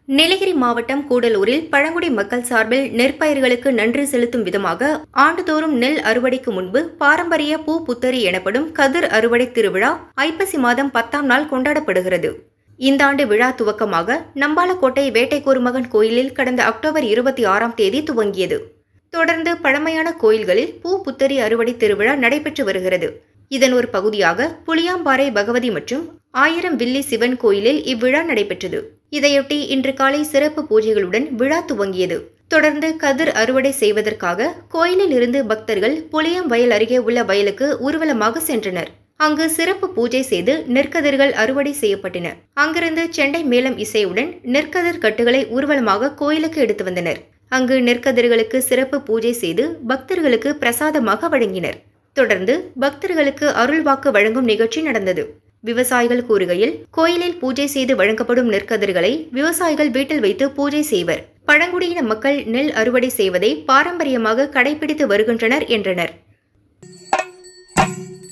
நீலகிரி மாவட்டம் கூடலூரில் பழங்குடி மக்கள் சார்பில் நெற்பயிர்களுக்கு நன்றி செலுத்தும் விதமாக ஆண்டுதோறும் நெல் அறுவடைக்கு முன்பு பாரம்பரிய பூ புத்தரி எனப்படும் கதிர் அறுவடை திருவிழா ஐப்பசி மாதம் பத்தாம் நாள் கொண்டாடப்படுகிறது இந்த ஆண்டு விழா துவக்கமாக நம்பாலக்கோட்டை வேட்டைக்கூறுமகன் கோயிலில் கடந்த அக்டோபர் இருபத்தி ஆறாம் தேதி துவங்கியது தொடர்ந்து பழமையான கோயில்களில் பூ புத்தரி அறுவடை திருவிழா நடைபெற்று வருகிறது இதன் ஒரு பகுதியாக புளியாம்பாறை பகவதி மற்றும் ஆயிரம் வில்லி சிவன் கோயிலில் இவ்விழா நடைபெற்றது இதையொட்டி இன்று காலை சிறப்பு பூஜைகளுடன் விழா துவங்கியது தொடர்ந்து கதிர் அறுவடை செய்வதற்காக கோயிலில் இருந்து பக்தர்கள் புளியம் வயல் அருகே உள்ள வயலுக்கு ஊர்வலமாக சென்றனர் அங்கு சிறப்பு பூஜை செய்து நெற்கதிர்கள் அறுவடை செய்யப்பட்டன அங்கிருந்து செண்டை மேளம் இசையுடன் நெற்கதிர் கட்டுகளை ஊர்வலமாக கோயிலுக்கு எடுத்து வந்தனர் அங்கு நெற்கதிர்களுக்கு சிறப்பு பூஜை செய்து பக்தர்களுக்கு பிரசாதமாக வழங்கினர் தொடர்ந்து பக்தர்களுக்கு அருள்வாக்கு வழங்கும் நிகழ்ச்சி நடந்தது விவசாயிகள் கூறுகையில் கோயிலில் பூஜை செய்து வழங்கப்படும் நெற்கதிர்களை விவசாயிகள் வீட்டில் வைத்து பூஜை செய்வர் பழங்குடியின மக்கள் நெல் அறுவடை செய்வதை பாரம்பரியமாக கடைபிடித்து வருகின்றனர் என்றனர்